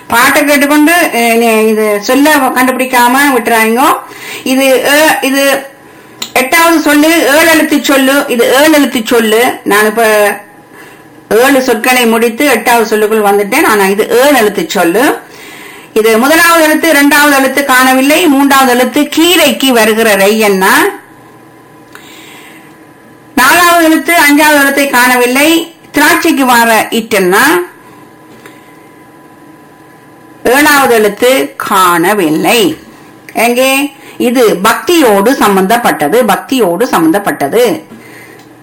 பாட்டை கேட்டுக்கொண்டு அஹ், நே- இது சொல்ல கண்டுபிடிக்காம விட்டுறாங்க இது ஏ- இது எட்டாவது சொல்லு ஏழு எழுத்து சொல்லு இது ஏழு எழுத்து சொல்லு நான் இப்ப ஏழு சொற்களை முடித்து எட்டாவது சொல்லுக்குள் வந்துட்டேன் ஆனா இது ஏழு எழுத்து சொல்லு இது முதலாவது எழுத்து இரண்டாவது எழுத்து காணவில்லை மூன்றாவது எழுத்து கீரைக்கு வருகிற ரையன்னா நாலாவது எழுத்து அஞ்சாவது எழுத்தை காணவில்லை திராட்சைக்கு வர இட்டன்னா ஏழாவது எழுத்து காணவில்லை எங்கே இது பக்தியோடு சம்பந்தப்பட்டது பக்தியோடு சம்பந்தப்பட்டது